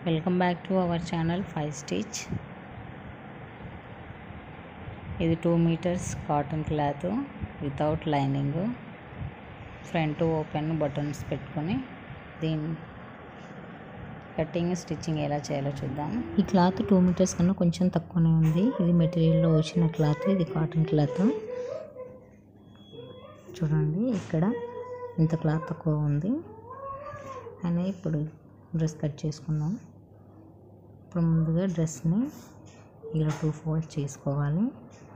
welcome back to our channel five stitch ఇది two metres cotton cloth without lining front open buttons పెట్టుకొని దీని cutting stitching ఎలా చేయాలో చూద్దాం ఈ క్లాత్ టూ మీటర్స్ కన్నా కొంచెం తక్కువనే ఉంది ఇది మెటీరియల్లో వచ్చిన క్లాత్ ఇది కాటన్ క్లాత్ చూడండి ఇక్కడ ఇంత క్లాత్ తక్కువ ఉంది అని ఇప్పుడు డ్రెస్ కట్ చేసుకుందాం ఇప్పుడు ముందుగా డ్రెస్ని ఇలా టూ ఫోల్డ్ చేసుకోవాలి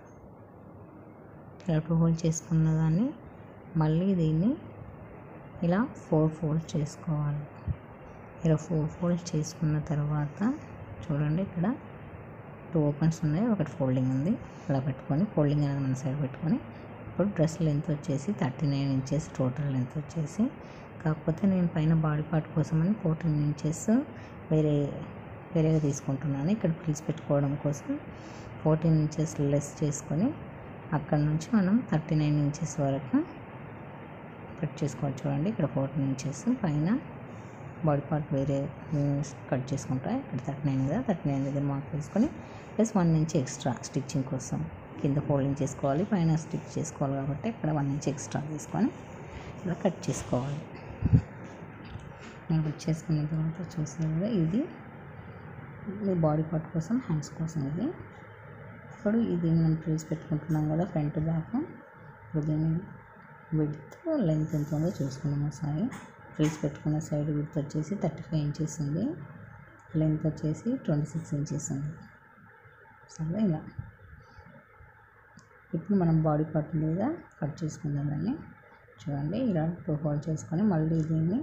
ఇలా టూ ఫోల్డ్ చేసుకున్న దాన్ని మళ్ళీ దీన్ని ఇలా ఫోర్ ఫోల్డ్ చేసుకోవాలి ఇలా ఫోర్ ఫోల్డ్ చేసుకున్న తర్వాత చూడండి ఇక్కడ టూ ఓపెన్స్ ఉన్నాయి ఒకటి ఫోల్డింగ్ ఉంది ఇలా పెట్టుకొని ఫోల్డింగ్ అనేది మన సైడ్ పెట్టుకొని ఇప్పుడు డ్రెస్ లెంత్ వచ్చేసి thirty nine inches total length వచ్చేసి కాకపోతే నేను పైన బాడీ పార్ట్ కోసమని ఫోర్టీన్ ఇంచెస్ వేరే వేరేగా తీసుకుంటున్నాను ఇక్కడ పిల్స్ పెట్టుకోవడం కోసం ఫోర్టీన్ ఇంచెస్ లెస్ చేసుకొని అక్కడ నుంచి మనం థర్టీ నైన్ ఇంచెస్ వరకు కట్ చేసుకోవచ్చు చూడండి ఇక్కడ ఫోర్టీన్ ఇంచెస్ పైన బాడీ పార్ట్ వేరే కట్ చేసుకుంటా ఇక్కడ థర్టీ నైన్ కదా థర్టీ నైన్ దగ్గర మార్క్ వేసుకొని plus one inch extra stitching కోసం కింద ఫోల్డింగ్ చేసుకోవాలి పైన స్టిచ్ చేసుకోవాలి కాబట్టి ఇక్కడ వన్ ఇంచ్ ఎక్స్ట్రా తీసుకొని ఇలా కట్ చేసుకోవాలి నేను కట్ చేసుకున్న తర్వాత చూసాను కదా ఇది ఇది బాడీ పార్ట్ కోసం హ్యాండ్స్ కోసం ఇది ఇప్పుడు ఇది మనం ప్లేస్ పెట్టుకుంటున్నాం కదా ఫ్రంట్ బ్యాక్ ఇప్పుడు దీన్ని విడ్త్ లెంత్ ఎంత ఉందో చూసుకున్నాం ఒకసారి ఫ్రీజ్ పెట్టుకున్న సైడ్ విడ్త్ వచ్చేసి థర్టీ ఫైవ్ ఇంచెస్ ఉంది లెంత్ వచ్చేసి ట్వంటీ సిక్స్ ఇంచెస్ ఉంది సరే ఇలా ఇప్పుడు మనం బాడీ పార్ట్ మీద కట్ చేసుకుందాం దాన్ని చూడండి ఇలా టూ ఫోల్డ్ చేసుకొని మళ్ళీ దీన్ని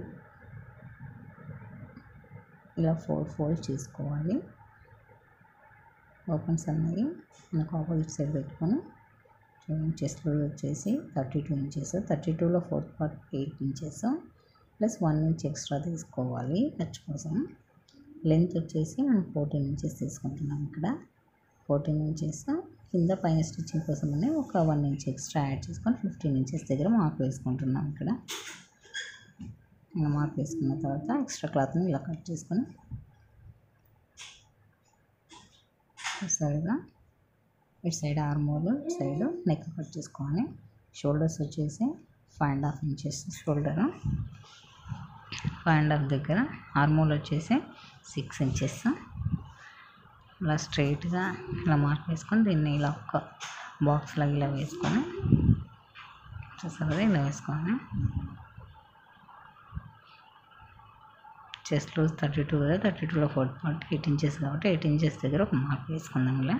ఇలా ఫోర్ ఫోల్డ్ చేసుకోవాలి ఓపెన్స్ అనేవి మనకు ఆపోజిట్ సైడ్ పెట్టుకొని చూడండి చెస్ట్లో వచ్చేసి థర్టీ టూ ఇంచెస్ థర్టీ టూలో fourth part eight inches plus one inch extra తీసుకోవాలి ఖర్చు కోసం లెంత్ వచ్చేసి మనం ఫోర్టీన్ ఇంచెస్ తీసుకుంటున్నాం ఇక్కడ ఫోర్టీన్ ఇంచెస్ కింద పైన స్టిచ్చింగ్ కోసమని ఒక వన్ ఇంచ్ ఎక్స్ట్రా యాడ్ చేసుకొని ఫిఫ్టీన్ ఇంచెస్ దగ్గర మార్క్ వేసుకుంటున్నాం ఇక్కడ ఇలా మార్క్ వేసుకున్న తర్వాత ఎక్స్ట్రా క్లాత్ని ఇలా కట్ చేసుకొని సరిగా ఇటు side armhole side neck cut చేసుకోవాలి షోల్డర్స్ వచ్చేసి five and half inches shoulder five and half దగ్గర ఆర్మోల్ వచ్చేసి సిక్స్ ఇంచెస్ ఇలా స్ట్రైట్గా ఇలా మార్క్ వేసుకొని దీన్ని ఇలా ఒక బాక్స్లో ఇలా వేసుకొని చూసారు కదా ఇలా వేసుకోవాలి చెస్ట్ లూజ్ థర్టీ టూ కదా థర్టీ టూలో ఫోర్త్ పార్ట్ ఎయిట్ ఇంచెస్ కాబట్టి ఎయిట్ ఇంచెస్ దగ్గర ఒక మార్క్ వేసుకుందాం ఇలా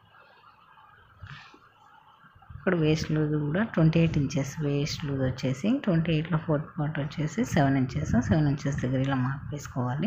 ఇక్కడ వేస్ట్ లూజ్ కూడా twenty eight inches waist loose వచ్చేసి ట్వంటీ ఎయిట్లో ఫోర్త్ పార్ట్ వచ్చేసి సెవెన్ ఇంచెస్ సెవెన్ ఇంచెస్ దగ్గర ఇలా మార్క్ వేసుకోవాలి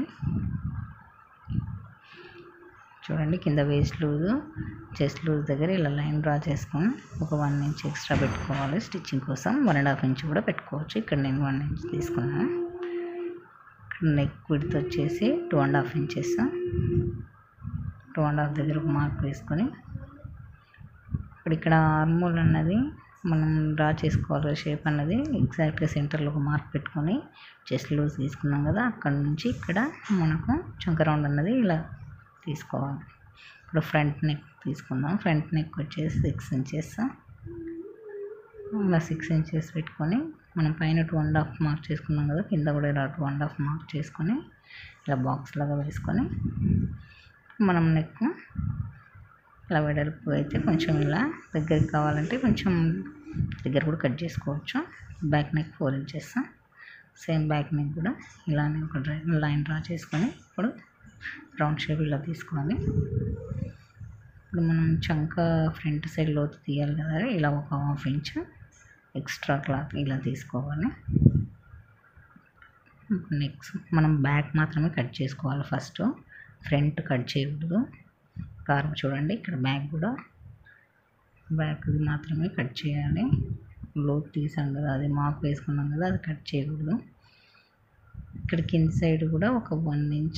చూడండి కింద వేస్ట్ లూజ్ చెస్ట్ లూజ్ దగ్గర ఇలా లైన్ డ్రా చేసుకొని ఒక వన్ ఇంచ్ ఎక్స్ట్రా పెట్టుకోవాలి స్టిచ్చింగ్ కోసం వన్ అండ్ హాఫ్ ఇంచ్ కూడా పెట్టుకోవచ్చు ఇక్కడ నేను వన్ ఇంచ్ తీసుకున్నాను నెక్ విడ్త్ వచ్చేసి two and half inches two and half దగ్గర ఒక మార్క్ వేసుకొని ఇప్పుడు ఇక్కడ ఆర్మోల్ అన్నది మనం డ్రా చేసుకోవాలి షేప్ అన్నది ఎగ్జాక్ట్గా సెంటర్లో ఒక మార్క్ పెట్టుకొని చెస్ట్ లూజ్ తీసుకున్నాం కదా అక్కడ నుంచి ఇక్కడ మనకు చంక రౌండ్ అన్నది ఇలా తీసుకోవాలి ఇప్పుడు ఫ్రంట్ నెక్ తీసుకుందాం ఫ్రంట్ నెక్ వచ్చేసి సిక్స్ ఇంచెస్ ఇలా సిక్స్ ఇంచెస్ పెట్టుకొని మనం పైన టూ అండ్ హాఫ్ మార్క్ చేసుకున్నాం కదా కింద కూడా ఇలా టూ అండ్ హాఫ్ మార్క్ చేసుకొని ఇలా బాక్స్ లాగా వేసుకొని మనం నెక్ ఇలా వెడల్పు అయితే కొంచెం ఇలా దగ్గరికి కావాలంటే కొంచెం దగ్గర కూడా కట్ చేసుకోవచ్చు back neck four inches same back neck కూడా ఇలానే ఒక లైన్ డ్రా చేసుకొని ఇప్పుడు రౌండ్ షేప్ ఇలా తీసుకోవాలి ఇప్పుడు మనం చంక ఫ్రంట్ సైడ్ లోతు తీయాలి కదా ఇలా ఒక హాఫ్ ఇంచ్ ఎక్స్ట్రా క్లాత్ ఇలా తీసుకోవాలి నెక్స్ట్ మనం బ్యాక్ మాత్రమే కట్ చేసుకోవాలి ఫస్ట్ ఫ్రంట్ కట్ చేయకూడదు కారం చూడండి ఇక్కడ బ్యాక్ కూడా బ్యాక్ మాత్రమే కట్ చేయాలి లోతు తీసాం కదా అది మాప్ వేసుకున్నాం కదా అది కట్ చేయకూడదు ఇక్కడ కింద సైడ్ కూడా ఒక వన్ ఇంచ్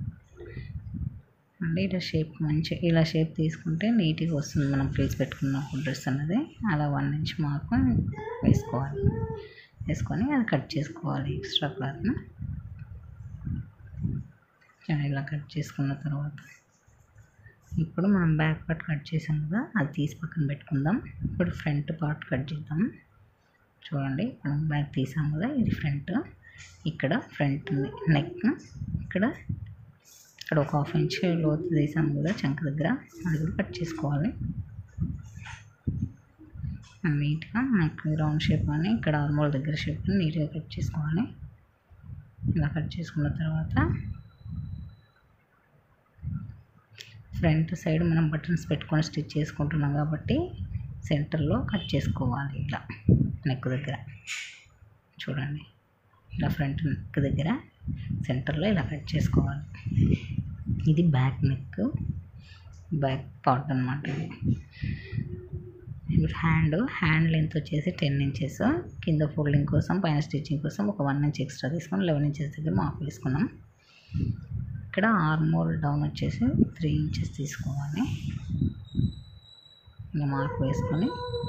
అంటే ఇలా షేప్ మంచి ఇలా షేప్ తీసుకుంటే నీట్గా వస్తుంది మనం ప్లేస్ పెట్టుకున్నప్పుడు డ్రెస్ అన్నది అలా వన్ ఇంచ్ మార్క్ వేసుకోవాలి వేసుకొని అది కట్ చేసుకోవాలి ఎక్స్ట్రా క్లాత్ని ఇలా కట్ చేసుకున్న తర్వాత ఇప్పుడు మనం బ్యాక్ పార్ట్ కట్ చేసాం కదా అది తీసి పక్కన పెట్టుకుందాం ఇప్పుడు ఫ్రంట్ పార్ట్ కట్ చేద్దాం చూడండి మనం బ్యాక్ తీసాం కదా ఇది ఫ్రంట్ ఇక్కడ ఫ్రంట్ నెక్ ఇక్కడ ఇక్కడ ఒక హాఫ్ ఇంచ్ లోతు తీసాం కదా చంక దగ్గర అది కూడా కట్ చేసుకోవాలి నీట్గా మనకి రౌండ్ షేప్ అని ఇక్కడ ఆర్మోల్ దగ్గర షేప్ నీట్గా కట్ చేసుకోవాలి ఇలా కట్ చేసుకున్న తర్వాత ఫ్రంట్ సైడ్ మనం బటన్స్ పెట్టుకొని స్టిచ్ చేసుకుంటున్నాం కాబట్టి సెంటర్లో కట్ చేసుకోవాలి ఇలా నెక్ దగ్గర చూడండి ఇలా ఫ్రంట్ నెక్ దగ్గర సెంటర్లో ఇలా కట్ చేసుకోవాలి ఇది బ్యాక్ నెక్ బ్యాక్ పార్ట్ అనమాట ఇది ఇప్పుడు హ్యాండ్ హ్యాండ్ లెంత్ వచ్చేసి టెన్ ఇంచెస్ కింద ఫోల్డింగ్ కోసం పైన స్టిచ్చింగ్ కోసం ఒక వన్ ఇంచ్ ఎక్స్ట్రా తీసుకొని లెవెన్ ఇంచెస్ దగ్గర మార్క్ వేసుకున్నాం ఇక్కడ ఆర్మోల్ డౌన్ వచ్చేసి త్రీ ఇంచెస్ తీసుకోవాలి ఇలా మార్క్ వేసుకొని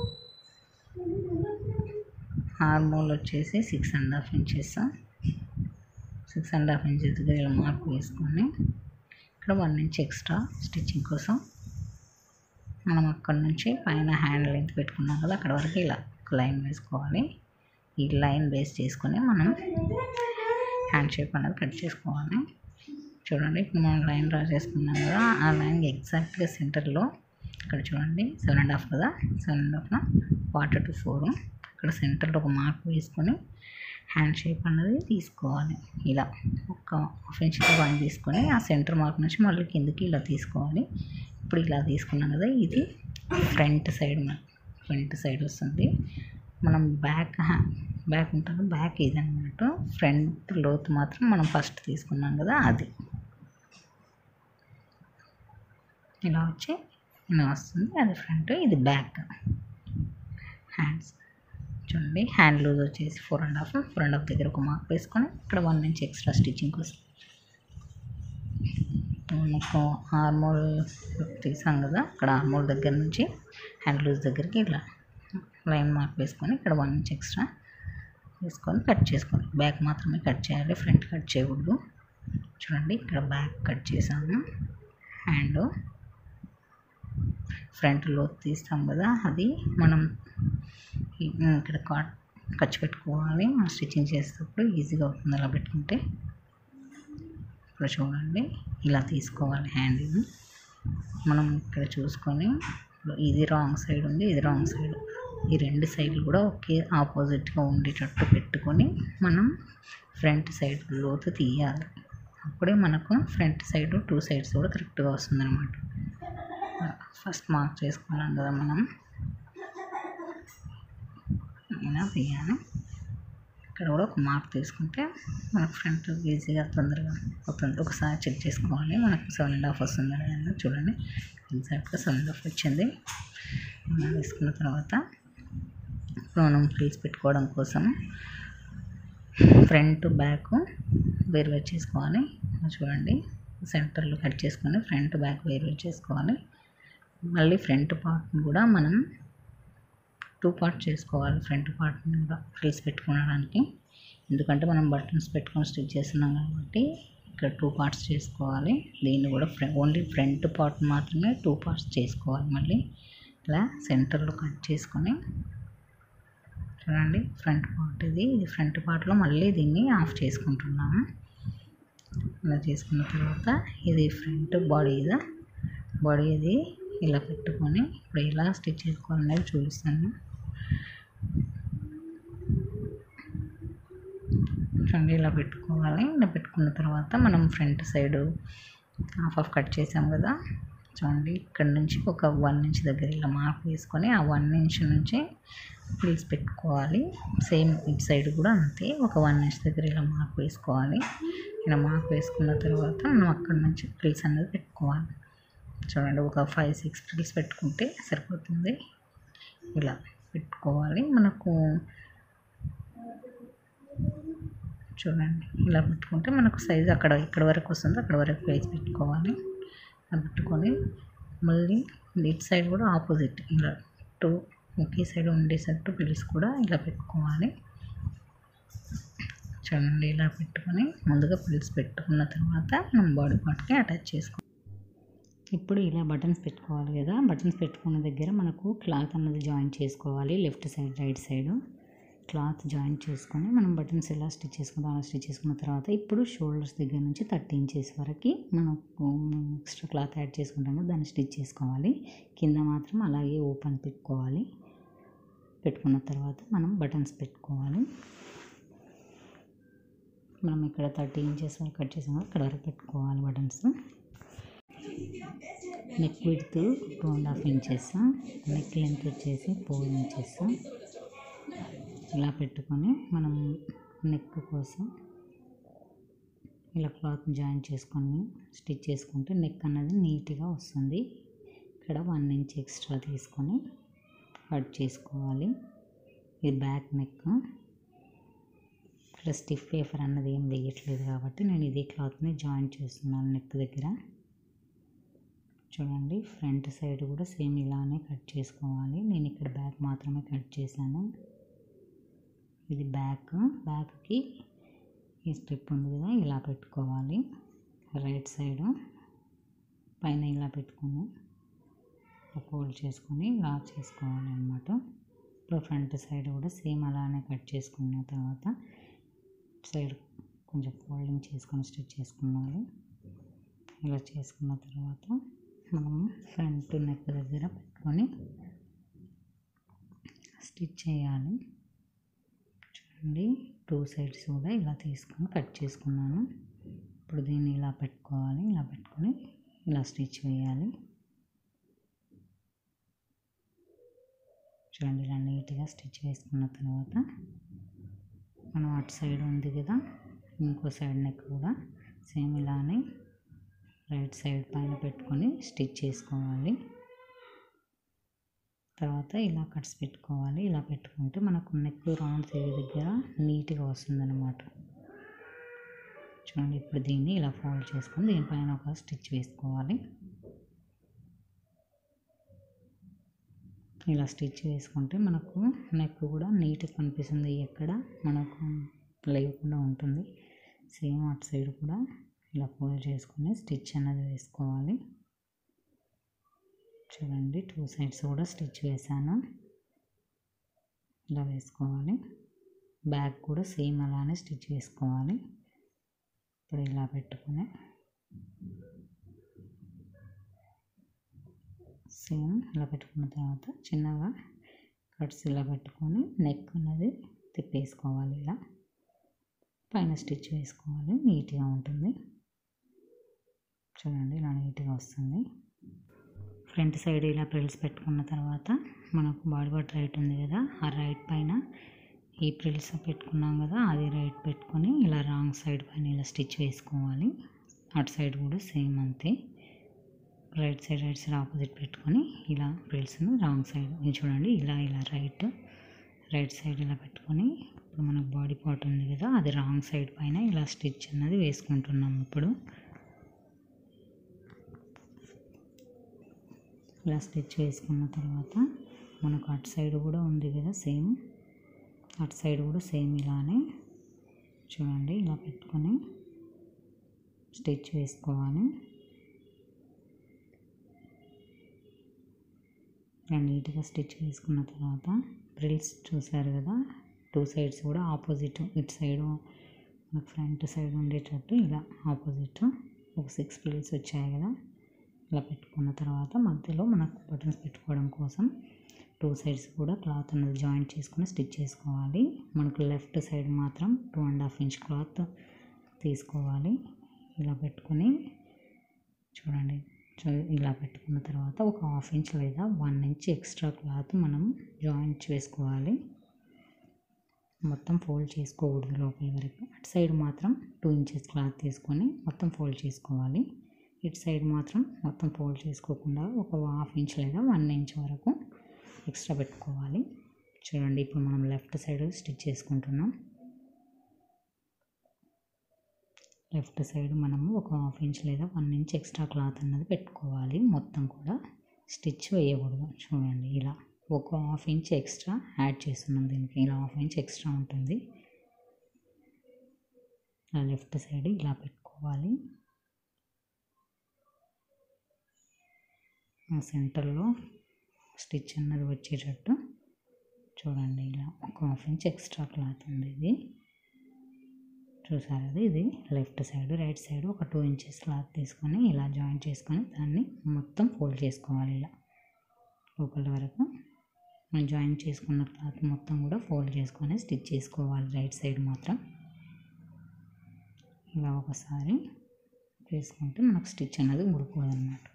ఆర్మోల్ వచ్చేసి six and half inches six and half inches దగ్గర ఇలా మార్క్ వేసుకొని ఇక్కడ వన్ ఇంచ్ ఎక్స్ట్రా స్టిచ్చింగ్ కోసం మనం అక్కడ నుంచి పైన హ్యాండ్ లెంత్ పెట్టుకున్నాం కదా అక్కడ వరకు ఇలా ఒక లైన్ వేసుకోవాలి ఈ లైన్ బేస్ చేసుకొని మనం హ్యాండ్ షేప్ అనేది కట్ చేసుకోవాలి చూడండి ఇప్పుడు మనం లైన్ డ్రా చేసుకున్నాం కదా ఆ లైన్ ఎగ్జాక్ట్గా సెంటర్లో ఇక్కడ చూడండి సెవెన్ అండ్ హాఫ్ కదా సెవెన్ అండ్ హాఫ్లో వాటర్ టు ఫోర్ ఇక్కడ సెంటర్లో ఒక మార్క్ వేసుకొని హ్యాండ్ షేప్ అనేది తీసుకోవాలి ఇలా ఒక హాఫ్ ఇంచ్ వన్ తీసుకొని ఆ సెంటర్ మార్క్ నుంచి మళ్ళీ కిందకి ఇలా తీసుకోవాలి ఇప్పుడు ఇలా తీసుకున్నాం కదా ఇది ఫ్రంట్ సైడ్ ఫ్రంట్ సైడ్ వస్తుంది మనం బ్యాక్ బ్యాక్ ఉంటుంది బ్యాక్ ఇది అన్నమాట ఫ్రంట్ లోతు మాత్రం మనం ఫస్ట్ తీసుకున్నాం కదా అది ఇలా వచ్చి ఇలా వస్తుంది అది ఫ్రంట్ ఇది బ్యాక్ హ్యాండ్స్ చూడండి హ్యాండ్ లూజ్ వచ్చేసి four and half four and half దగ్గర ఒక మార్క్ వేసుకొని ఇక్కడ వన్ ఇంచ్ ఎక్స్ట్రా స్టిచ్చింగ్ కోసం మనకు ఆర్మోల్ తీసాం కదా అక్కడ ఆర్మోల్ దగ్గర నుంచి హ్యాండ్ లూజ్ దగ్గరికి ఇలా లైన్ మార్క్ వేసుకొని ఇక్కడ వన్ ఇంచ్ ఎక్స్ట్రా వేసుకొని కట్ చేసుకోవాలి బ్యాక్ మాత్రమే కట్ చేయాలి ఫ్రంట్ కట్ చేయకూడదు చూడండి ఇక్కడ బ్యాక్ కట్ చేసాము హ్యాండ్ ఫ్రంట్ లోతు తీస్తాం కదా అది మనం ఇక్కడ కాట్ ఖర్చు పెట్టుకోవాలి మనం స్టిచ్చింగ్ చేసేటప్పుడు ఈజీగా అవుతుంది అలా పెట్టుకుంటే ఇప్పుడు చూడండి ఇలా తీసుకోవాలి హ్యాండ్ మనం ఇక్కడ చూసుకొని ఇది రాంగ్ సైడ్ ఉంది ఇది రాంగ్ సైడ్ ఈ రెండు సైడ్లు కూడా ఒకే ఆపోజిట్గా ఉండేటట్టు పెట్టుకొని మనం ఫ్రంట్ సైడ్ లోతు తీయాలి అప్పుడే మనకు ఫ్రంట్ సైడ్ టూ సైడ్స్ కూడా కరెక్ట్గా వస్తుంది అనమాట ఫస్ట్ మార్క్ చేసుకున్నాం కదా మనం ఇలా తీయాలి ఇక్కడ కూడా ఒక మార్క్ తీసుకుంటే మనకు ఫ్రంట్ ఈజీగా తొందరగా అవుతుంది ఒకసారి చెక్ చేసుకోవాలి మనకు సెవెన్ అండ్ హాఫ్ వస్తుంది లేదా చూడండి ఎగ్జాక్ట్గా సెవెన్ అండ్ హాఫ్ వచ్చింది ఇలా వేసుకున్న తర్వాత ఇప్పుడు మనం ఫ్రీజ్ పెట్టుకోవడం కోసం ఫ్రంట్ బ్యాక్ వేరు వేరు చేసుకోవాలి చూడండి సెంటర్లో కట్ చేసుకొని ఫ్రంట్ బ్యాక్ వేరు వేరు చేసుకోవాలి మళ్ళీ ఫ్రంట్ పార్ట్ కూడా మనం టూ పార్ట్ చేసుకోవాలి ఫ్రంట్ పార్ట్ని కూడా ఫ్రీజ్ పెట్టుకోవడానికి ఎందుకంటే మనం బటన్స్ పెట్టుకొని స్టిచ్ చేస్తున్నాం కాబట్టి ఇక్కడ టూ పార్ట్స్ చేసుకోవాలి దీన్ని కూడా ఫ్ర ఓన్లీ ఫ్రంట్ పార్ట్ మాత్రమే టూ పార్ట్స్ చేసుకోవాలి మళ్ళీ ఇలా సెంటర్లో కట్ చేసుకొని చూడండి ఫ్రంట్ పార్ట్ ఇది ఇది ఫ్రంట్ పార్ట్లో మళ్ళీ దీన్ని ఆఫ్ చేసుకుంటున్నాము ఇలా చేసుకున్న తర్వాత ఇది ఫ్రంట్ బాడీ ఇది బాడీ ఇది ఇలా పెట్టుకొని ఇప్పుడు ఎలా స్టిచ్ చేసుకోవాలనేది చూపిస్తాను చూడండి ఇలా పెట్టుకోవాలి ఇలా పెట్టుకున్న తర్వాత మనం front side half of cut చేసాం కదా చూడండి ఇక్కడ నుంచి ఒక వన్ ఇంచ్ దగ్గర ఇలా మార్క్ వేసుకొని ఆ వన్ ఇంచ్ నుంచి ప్లీస్ పెట్టుకోవాలి సేమ్ ఇటు సైడ్ కూడా అంతే ఒక వన్ ఇంచ్ దగ్గర ఇలా మార్క్ వేసుకోవాలి ఇలా మార్క్ వేసుకున్న తర్వాత మనం అక్కడ నుంచి ప్లీస్ అనేది పెట్టుకోవాలి చూడండి ఒక ఫైవ్ సిక్స్ ప్లీస్ పెట్టుకుంటే సరిపోతుంది ఇలా పెట్టుకోవాలి మనకు చూడండి ఇలా పెట్టుకుంటే మనకు సైజ్ అక్కడ ఇక్కడ వరకు వస్తుంది అక్కడ వరకు ప్లేస్ పెట్టుకోవాలి అలా పెట్టుకొని మళ్ళీ ఇటు సైడ్ కూడా ఆపోజిట్ ఇలా టూ ఒకే సైడ్ ఉండేటట్టు ప్లేస్ కూడా ఇలా పెట్టుకోవాలి చూడండి ఇలా పెట్టుకొని ముందుగా ప్రిల్స్ పెట్టుకున్న తర్వాత మనం బాడీ పార్ట్కి అటాచ్ చేసుకోవాలి ఇప్పుడు ఇలా బటన్స్ పెట్టుకోవాలి కదా బటన్స్ పెట్టుకున్న దగ్గర మనకు క్లాత్ అన్నది జాయిన్ చేసుకోవాలి left side right side cloth join చేసుకొని మనం బటన్స్ ఎలా స్టిచ్ చేసుకుంటాం అలా స్టిచ్ చేసుకున్న తర్వాత ఇప్పుడు షోల్డర్స్ దగ్గర నుంచి థర్టీ ఇంచెస్ వరకు మనకు ఎక్స్ట్రా క్లాత్ యాడ్ చేసుకుంటాం కదా దాన్ని స్టిచ్ చేసుకోవాలి కింద మాత్రం అలాగే ఓపెన్ పెట్టుకోవాలి పెట్టుకున్న తర్వాత మనం బటన్స్ పెట్టుకోవాలి మనం ఇక్కడ థర్టీ ఇంచెస్ వరకు కట్ చేసాం కదా ఇక్కడ వరకు పెట్టుకోవాలి buttons neck width two and half inches neck length వచ్చేసి ఫోర్ ఇంచెస్ ఇలా పెట్టుకొని మనం నెక్ కోసం ఇలా క్లాత్ జాయిన్ చేసుకొని స్టిచ్ చేసుకుంటే నెక్ అన్నది నీట్గా వస్తుంది ఇక్కడ వన్ ఇంచ్ ఎక్స్ట్రా తీసుకొని కట్ చేసుకోవాలి ఇది బ్యాక్ నెక్ ఇక్కడ స్టిఫ్ పేపర్ అన్నది ఏం వేయట్లేదు కాబట్టి నేను ఇదే క్లాత్ని జాయిన్ చేస్తున్నాను నెక్ దగ్గర చూడండి ఫ్రంట్ సైడ్ కూడా సేమ్ ఇలానే కట్ చేసుకోవాలి నేను ఇక్కడ బ్యాక్ మాత్రమే కట్ చేశాను ఇది బ్యాక్ బ్యాక్కి ఈ స్ట్రిప్ ఉంది కదా ఇలా పెట్టుకోవాలి రైట్ సైడ్ పైన ఇలా పెట్టుకొని ఫోల్డ్ చేసుకొని ఇలా చేసుకోవాలి అనమాట ఇప్పుడు ఫ్రంట్ సైడ్ కూడా సేమ్ అలానే కట్ చేసుకున్న తర్వాత సైడ్ కొంచెం ఫోల్డింగ్ చేసుకొని స్టిచ్ చేసుకున్నాను ఇలా చేసుకున్న తర్వాత మనము ఫ్రంట్ నెక్ దగ్గర పెట్టుకొని స్టిచ్ చేయాలి చూడండి టూ సైడ్స్ కూడా ఇలా తీసుకొని కట్ చేసుకున్నాను ఇప్పుడు దీన్ని ఇలా పెట్టుకోవాలి ఇలా పెట్టుకొని ఇలా స్టిచ్ వేయాలి చూడండి ఇలా నీట్గా స్టిచ్ వేసుకున్న తర్వాత మనం అటు సైడ్ ఉంది కదా ఇంకో సైడ్ నెక్ కూడా సేమ్ ఇలానే రైట్ సైడ్ పైన పెట్టుకొని స్టిచ్ చేసుకోవాలి తర్వాత ఇలా కట్స్ పెట్టుకోవాలి ఇలా పెట్టుకుంటే మనకు నెక్ రౌండ్ తిరిగి దగ్గర నీట్గా వస్తుందన్నమాట చూడండి ఇప్పుడు దీన్ని ఇలా ఫోల్డ్ చేసుకొని దీనిపైన ఒక స్టిచ్ వేసుకోవాలి ఇలా స్టిచ్ వేసుకుంటే మనకు నెక్ కూడా నీట్గా కనిపిస్తుంది ఎక్కడ మనకు లేకుండా ఉంటుంది సేమ్ అటు సైడ్ కూడా ఇలా ఫోల్డ్ చేసుకొని స్టిచ్ అనేది వేసుకోవాలి చూడండి టూ సైడ్స్ కూడా స్టిచ్ వేసాను ఇలా వేసుకోవాలి బ్యాక్ కూడా సేమ్ అలానే స్టిచ్ వేసుకోవాలి ఇప్పుడు ఇలా పెట్టుకొని సేమ్ ఇలా పెట్టుకున్న తర్వాత చిన్నగా కట్స్ ఇలా పెట్టుకొని నెక్ అనేది తిప్పేసుకోవాలి ఇలా పైన స్టిచ్ వేసుకోవాలి నీట్గా ఉంటుంది చూడండి ఇలా నీట్గా వస్తుంది ఫ్రంట్ సైడ్ ఇలా ప్రిల్స్ పెట్టుకున్న తర్వాత మనకు బాడీ పార్ట్ రైట్ ఉంది కదా ఆ రైట్ పైన ఈ ప్రిల్స్ పెట్టుకున్నాం కదా అది రైట్ పెట్టుకొని ఇలా రాంగ్ సైడ్ పైన ఇలా స్టిచ్ వేసుకోవాలి అటు సైడ్ కూడా సేమ్ అంతే right side right side opposite పెట్టుకొని ఇలా ప్రిల్స్ను రాంగ్ సైడ్ ఇది చూడండి ఇలా ఇలా రైట్ రైట్ సైడ్ ఇలా పెట్టుకొని ఇప్పుడు మనకు బాడీ పార్ట్ ఉంది కదా అది రాంగ్ సైడ్ పైన ఇలా స్టిచ్ అన్నది వేసుకుంటున్నాం ఇప్పుడు ఇలా స్టిచ్ వేసుకున్న తర్వాత మనకు అటు సైడ్ కూడా ఉంది కదా సేమ్ అటు సైడ్ కూడా సేమ్ ఇలానే చూడండి ఇలా పెట్టుకొని స్టిచ్ వేసుకోవాలి ఇలా నీట్గా స్టిచ్ వేసుకున్న తర్వాత ప్రిల్స్ చూసారు కదా టూ సైడ్స్ కూడా ఆపోజిట్ ఇటు సైడ్ మనకు ఫ్రంట్ సైడ్ ఉండేటట్టు ఇలా ఆపోజిట్ ఒక సిక్స్ ప్రిల్స్ వచ్చాయి కదా ఇలా పెట్టుకున్న తర్వాత మధ్యలో మనకు బటన్స్ పెట్టుకోవడం కోసం టూ సైడ్స్ కూడా క్లాత్ అనేది జాయింట్ చేసుకొని స్టిచ్ చేసుకోవాలి మనకు లెఫ్ట్ సైడ్ మాత్రం two and half inch cloth తీసుకోవాలి ఇలా పెట్టుకొని చూడండి చూ- ఇలా పెట్టుకున్న తర్వాత ఒక హాఫ్ ఇంచ్ లేదా వన్ ఇంచ్ ఎక్స్ట్రా క్లాత్ మనం జాయింట్ చేసుకోవాలి మొత్తం ఫోల్డ్ చేసుకోకూడదు లోపల వరకు అటు సైడ్ మాత్రం టూ ఇంచెస్ క్లాత్ తీసుకొని మొత్తం ఫోల్డ్ చేసుకోవాలి ఇటు సైడ్ మాత్రం మొత్తం ఫోల్డ్ చేసుకోకుండా ఒక హాఫ్ ఇంచ్ లేదా వన్ ఇంచ్ వరకు ఎక్స్ట్రా పెట్టుకోవాలి చూడండి ఇప్పుడు మనం లెఫ్ట్ సైడ్ స్టిచ్ చేసుకుంటున్నాం లెఫ్ట్ సైడ్ మనము ఒక హాఫ్ ఇంచ్ లేదా వన్ ఇంచ్ ఎక్స్ట్రా క్లాత్ అన్నది పెట్టుకోవాలి మొత్తం కూడా స్టిచ్ వేయకూడదు చూడండి ఇలా ఒక హాఫ్ ఇంచ్ ఎక్స్ట్రా యాడ్ చేస్తున్నాం దీనికి ఇలా హాఫ్ ఇంచ్ ఎక్స్ట్రా ఉంటుంది ఇలా లెఫ్ట్ సైడ్ ఇలా పెట్టుకోవాలి ఆ సెంటర్లో స్టిచ్ అన్నది వచ్చేటట్టు చూడండి ఇలా ఒక హాఫ్ ఇంచ్ ఎక్స్ట్రా క్లాత్ ఉంది ఇది చూసారు అది ఇది లెఫ్ట్ సైడ్ రైట్ సైడ్ ఒక టూ ఇంచెస్ క్లాత్ తీసుకొని ఇలా జాయిన్ చేసుకొని దాన్ని మొత్తం ఫోల్డ్ చేసుకోవాలి ఇలా లోపల వరకు మనం జాయిన్ చేసుకున్న క్లాత్ మొత్తం కూడా ఫోల్డ్ చేసుకొని స్టిచ్ చేసుకోవాలి రైట్ సైడ్ మాత్రం ఇలా ఒకసారి చేసుకుంటే మనకు స్టిచ్ అనేది ఊడిపోదు అన్నమాట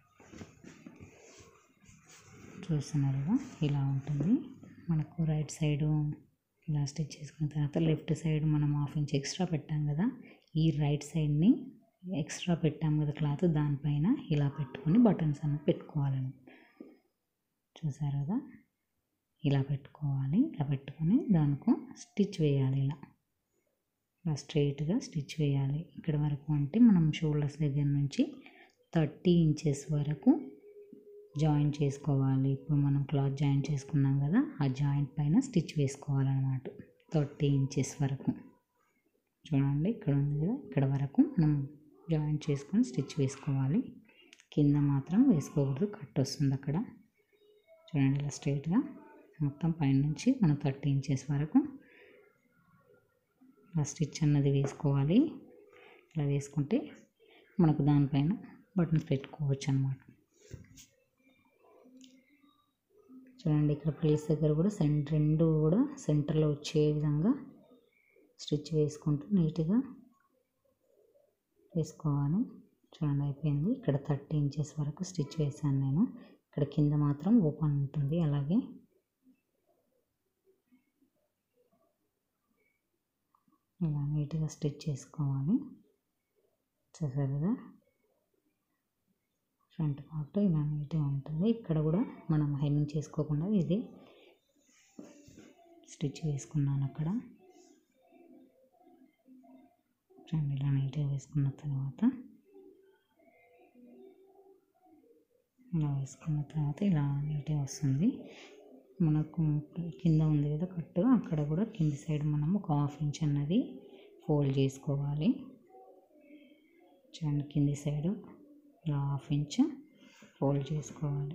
చూస్తున్నారుగా ఇలా ఉంటుంది మనకు రైట్ సైడు ఇలా స్టిచ్ చేసుకున్న తర్వాత లెఫ్ట్ సైడ్ మనం హాఫ్ ఇంచ్ ఎక్స్ట్రా పెట్టాం కదా ఈ రైట్ సైడ్ని ఎక్స్ట్రా పెట్టాం కదా క్లాత్ దానిపైన ఇలా పెట్టుకొని బటన్స్ అన్నది పెట్టుకోవాలని చూసారు కదా ఇలా పెట్టుకోవాలి ఇలా పెట్టుకొని దానికి స్టిచ్ వేయాలి ఇలా ఇలా స్ట్రైట్గా స్టిచ్ వేయాలి ఇక్కడ వరకు అంటే మనం షోల్డర్స్ దగ్గర నుంచి థర్టీ ఇంచెస్ వరకు జాయిన్ చేసుకోవాలి ఇప్పుడు మనం క్లాత్ జాయిన్ చేసుకున్నాం కదా ఆ జాయింట్ పైన స్టిచ్ వేసుకోవాలన్నమాట థర్టీ ఇంచెస్ వరకు చూడండి ఇక్కడ ఉంది కదా ఇక్కడ వరకు మనం జాయిన్ చేసుకొని స్టిచ్ వేసుకోవాలి కింద మాత్రం వేసుకోకూడదు కట్ వస్తుంది అక్కడ చూడండి ఇలా స్ట్రైట్గా మొత్తం పైనుంచి మనం థర్టీ ఇంచెస్ వరకు ఇలా స్టిచ్ అన్నది వేసుకోవాలి ఇలా వేసుకుంటే మనకు దానిపైన బటన్స్ పెట్టుకోవచ్చు అనమాట చూడండి ఇక్కడ ప్లేస్ దగ్గర కూడా సెంటర్ రెండు కూడా సెంటర్లో వచ్చే విధంగా స్టిచ్ వేసుకుంటూ నీట్గా వేసుకోవాలి చూడండి అయిపోయింది ఇక్కడ థర్టీ ఇంచెస్ వరకు స్టిచ్ వేసాను నేను ఇక్కడ కింద మాత్రం ఓపెన్ ఉంటుంది అలాగే ఇలా నీట్గా స్టిచ్ చేసుకోవాలి చూసారు కదా ఫ్రంట్ పార్ట్ ఇలా నీట్గా ఉంటుంది ఇక్కడ కూడా మనం హైమింగ్ చేసుకోకుండా ఇది స్టిచ్ వేసుకున్నాను అక్కడ చూడండి ఇలా నీట్గా వేసుకున్న తర్వాత ఇలా వేసుకున్న తర్వాత ఇలా నీట్గా వస్తుంది మనకు కింద ఉంది కదా కట్టు అక్కడ కూడా కింది సైడ్ మనం ఒక హాఫ్ ఇంచ్ అన్నది ఫోల్డ్ చేసుకోవాలి చూడండి కింది సైడు ఇలా హాఫ్ ఇంచ్ ఫోల్డ్ చేసుకోవాలి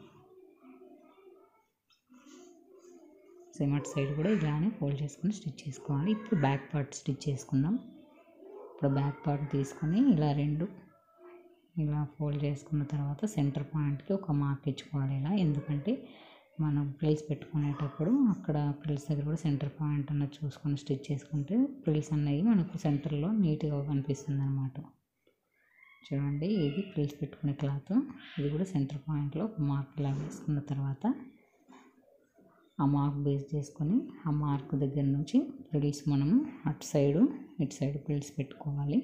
సేమ్ అటు సైడ్ కూడా ఇలానే ఫోల్డ్ చేసుకొని స్టిచ్ చేసుకోవాలి ఇప్పుడు బ్యాక్ పార్ట్ స్టిచ్ చేసుకుందాం ఇప్పుడు బ్యాక్ పార్ట్ తీసుకొని ఇలా రెండు ఇలా ఫోల్డ్ చేసుకున్న తర్వాత సెంటర్ పాయింట్కి ఒక మార్క్ ఇచ్చుకోవాలి ఇలా ఎందుకంటే మనం ప్రిల్స్ పెట్టుకునేటప్పుడు అక్కడ ప్రిల్స్ దగ్గర కూడా సెంటర్ పాయింట్ అన్నది చూసుకొని స్టిచ్ చేసుకుంటే ప్రిల్స్ అన్నవి మనకు సెంటర్లో నీట్గా కనిపిస్తుంది అనమాట చూడండి ఇది ప్రిల్స్ పెట్టుకునే క్లాత్ ఇది కూడా సెంటర్ పాయింట్లో ఒక మార్క్ ఇలా వేసుకున్న తర్వాత ఆ మార్క్ బేస్ చేసుకొని ఆ మార్క్ దగ్గర నుంచి ప్రిల్స్ మనం అటు సైడు ఇటు సైడ్ ప్రిల్స్ పెట్టుకోవాలి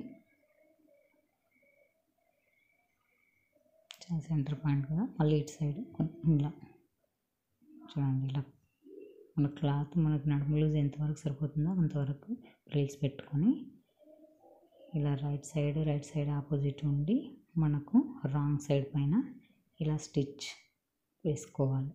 సెంటర్ పాయింట్ కదా మళ్ళీ ఇటు సైడ్ ఇలా చూడండి ఇలా మన క్లాత్ మనకు నడుము లూజ్ ఎంతవరకు సరిపోతుందో అంతవరకు ప్రిల్స్ పెట్టుకొని ఇలా right side right side opposite ఉండి మనకు రాంగ్ సైడ్ పైన ఇలా స్టిచ్ వేసుకోవాలి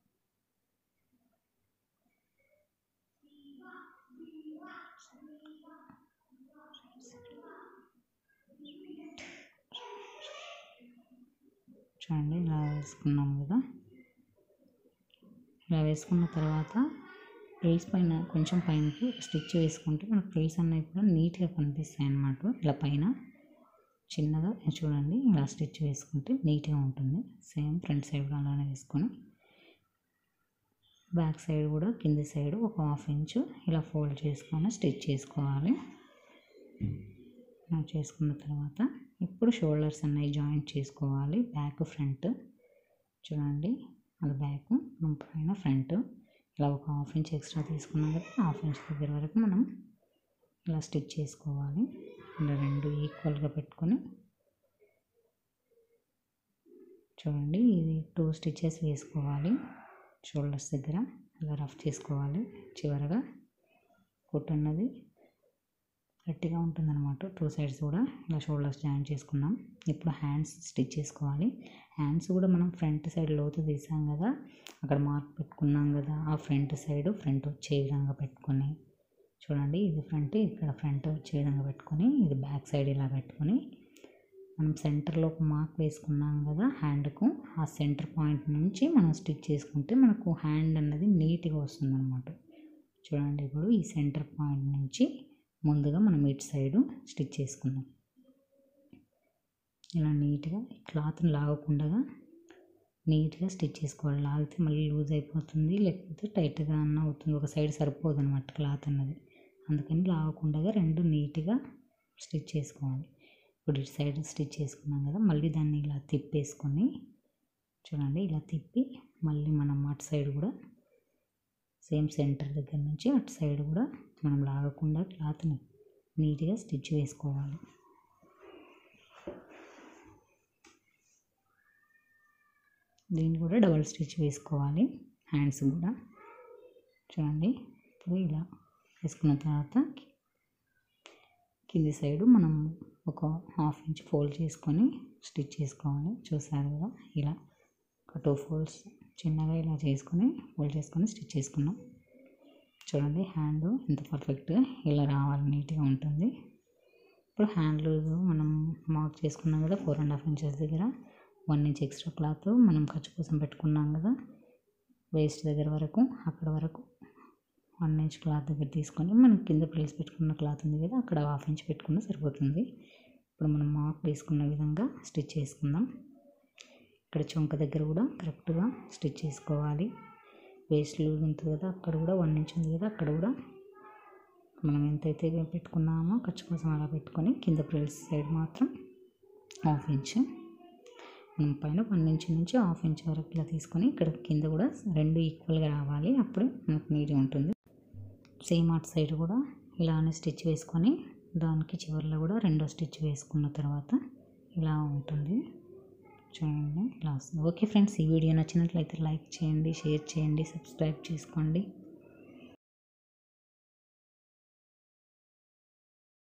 చూడండి ఇలా వేసుకున్నాం కదా ఇలా వేసుకున్న తర్వాత ప్రిల్స్ పైన కొంచెం పైనకి స్టిచ్ వేసుకుంటే మనకు ప్రిల్స్ అనేవి కూడా నీట్గా కనిపిస్తాయి అన్నమాట ఇలా పైన చిన్నగా చూడండి ఇలా స్టిచ్ వేసుకుంటే నీట్గా ఉంటుంది సేమ్ ఫ్రంట్ సైడ్ కూడా అలానే వేసుకొని బ్యాక్ సైడ్ కూడా కింది సైడ్ ఒక హాఫ్ ఇంచు ఇలా ఫోల్డ్ చేసుకొని స్టిచ్ చేసుకోవాలి ఇలా చేసుకున్న తర్వాత ఇప్పుడు షోల్డర్స్ అన్నవి జాయింట్ చేసుకోవాలి బ్యాక్ ఫ్రంట్ చూడండి అది బ్యాక్ మనం పైన ఫ్రంట్ ఇలా ఒక హాఫ్ ఇంచ్ ఎక్స్ట్రా తీసుకున్నాం కదా హాఫ్ ఇంచ్ దగ్గర వరకు మనం ఇలా స్టిచ్ చేసుకోవాలి ఇలా రెండు ఈక్వల్గా పెట్టుకొని చూడండి ఇది టూ స్టిచెస్ వేసుకోవాలి షోల్డర్స్ దగ్గర ఇలా రఫ్ చేసుకోవాలి చివరగా కుట్టు అన్నది గట్టిగా ఉంటుందన్నమాట టూ సైడ్స్ కూడా ఇలా షోల్డర్స్ జాయిన్ చేసుకున్నాం ఇప్పుడు హ్యాండ్స్ స్టిచ్ చేసుకోవాలి హ్యాండ్స్ కూడా మనం ఫ్రంట్ సైడ్ లోతు తీసాం కదా అక్కడ మార్క్ పెట్టుకున్నాం కదా ఆ ఫ్రంట్ సైడ్ ఫ్రంట్ వచ్చే విధంగా పెట్టుకొని చూడండి ఇది ఫ్రంట్ ఇక్కడ ఫ్రంట్ వచ్చే విధంగా పెట్టుకొని ఇది బ్యాక్ సైడ్ ఇలా పెట్టుకొని మనం సెంటర్లో ఒక మార్క్ వేసుకున్నాం కదా హ్యాండ్కు ఆ సెంటర్ పాయింట్ నుంచి మనం స్టిచ్ చేసుకుంటే మనకు హ్యాండ్ అన్నది నీట్గా వస్తుంది అనమాట చూడండి ఇప్పుడు ఈ సెంటర్ పాయింట్ నుంచి ముందుగా మనం ఇటు సైడు స్టిచ్ చేసుకుందాం ఇలా నీట్గా క్లాత్ని లాగకుండా నీట్గా స్టిచ్ చేసుకోవాలి లాగితే మళ్ళీ లూజ్ అయిపోతుంది లేకపోతే టైట్గా అన్న అవుతుంది ఒక సైడ్ సరిపోదు అనమాట క్లాత్ అన్నది అందుకని లాగకుండా రెండు నీట్గా స్టిచ్ చేసుకోవాలి ఇప్పుడు ఇటు సైడ్ స్టిచ్ చేసుకున్నాం కదా మళ్ళీ దాన్ని ఇలా తిప్పేసుకొని చూడండి ఇలా తిప్పి మళ్ళీ మనం అటు సైడ్ కూడా సేమ్ సెంటర్ దగ్గర నుంచి అటు సైడ్ కూడా మనం లాగకుండా క్లాత్ని నీట్గా స్టిచ్ వేసుకోవాలి దీన్ని కూడా డబల్ స్టిచ్ వేసుకోవాలి హ్యాండ్స్ కూడా చూడండి ఇప్పుడు ఇలా వేసుకున్న తర్వాత కింది సైడు మనం ఒక హాఫ్ ఇంచ్ ఫోల్డ్ చేసుకొని స్టిచ్ చేసుకోవాలి చూసారు కదా ఇలా ఒక టూ ఫోల్డ్స్ చిన్నగా ఇలా చేసుకొని ఫోల్డ్ చేసుకొని స్టిచ్ చేసుకున్నాం చూడండి హ్యాండ్ ఎంత పర్ఫెక్ట్గా ఇలా రావాలి నీట్గా ఉంటుంది ఇప్పుడు హ్యాండ్ లూజ్ మనం మార్క్ చేసుకున్నాం కదా ఫోర్ అండ్ హాఫ్ ఇంచెస్ దగ్గర వన్ ఇంచ్ ఎక్స్ట్రా క్లాత్ మనం ఖర్చు కోసం పెట్టుకున్నాం కదా వేస్ట్ దగ్గర వరకు అక్కడ వరకు వన్ ఇంచ్ క్లాత్ దగ్గర తీసుకొని మనం కింద ప్లేస్ పెట్టుకున్న క్లాత్ ఉంది కదా అక్కడ హాఫ్ ఇంచ్ పెట్టుకున్న సరిపోతుంది ఇప్పుడు మనం మార్క్ వేసుకున్న విధంగా స్టిచ్ చేసుకుందాం ఇక్కడ చొంక దగ్గర కూడా కరెక్ట్గా స్టిచ్ చేసుకోవాలి వేస్ట్ లూజ్ ఉంటుంది కదా అక్కడ కూడా వన్ ఇంచ్ ఉంది కదా అక్కడ కూడా మనం ఎంతైతే పెట్టుకున్నామో ఖర్చు కోసం అలా పెట్టుకొని కింద ప్లేస్ సైడ్ మాత్రం హాఫ్ ఇంచ్ మనం పైన వన్ ఇంచ్ నుంచి హాఫ్ ఇంచ్ వరకు ఇలా తీసుకొని ఇక్కడ కింద కూడా రెండు ఈక్వల్గా రావాలి అప్పుడు మనకు నీట్గా ఉంటుంది సేమ్ అటు సైడ్ కూడా ఇలానే స్టిచ్ వేసుకొని దానికి చివరిలో కూడా రెండో స్టిచ్ వేసుకున్న తర్వాత ఇలా ఉంటుంది చూడండి ఇలా వస్తుంది ఓకే ఫ్రెండ్స్ ఈ వీడియో నచ్చినట్లయితే లైక్ చేయండి షేర్ చేయండి సబ్స్క్రైబ్ చేసుకోండి